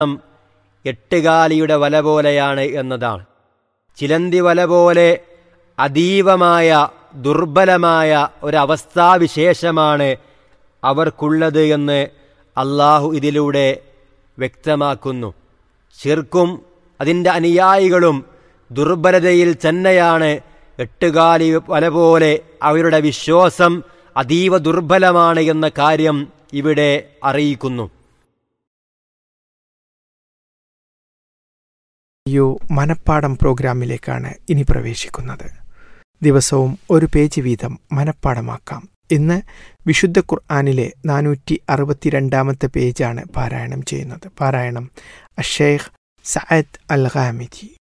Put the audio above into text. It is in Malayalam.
എട്ടുകാലിയുടെ വല പോലെയാണ് എന്നതാണ് ചിലന്തി വല പോലെ അതീവമായ ദുർബലമായ ഒരവസ്ഥാവിശേഷമാണ് അവർക്കുള്ളത് എന്ന് അള്ളാഹു ഇതിലൂടെ വ്യക്തമാക്കുന്നു ശിർക്കും അതിൻ്റെ അനുയായികളും ദുർബലതയിൽ തന്നെയാണ് എട്ടുകാലി വല പോലെ അവരുടെ വിശ്വാസം അതീവ ദുർബലമാണ് എന്ന കാര്യം ഇവിടെ അറിയിക്കുന്നു യോ മനപ്പാടം പ്രോഗ്രാമിലേക്കാണ് ഇനി പ്രവേശിക്കുന്നത് ദിവസവും ഒരു പേജ് വീതം മനപ്പാടമാക്കാം ഇന്ന് വിശുദ്ധ ഖുർആാനിലെ നാനൂറ്റി അറുപത്തിരണ്ടാമത്തെ പേജാണ് പാരായണം ചെയ്യുന്നത് പാരായണം അഷേഖ് സയദ് അൽ ഖാമിജി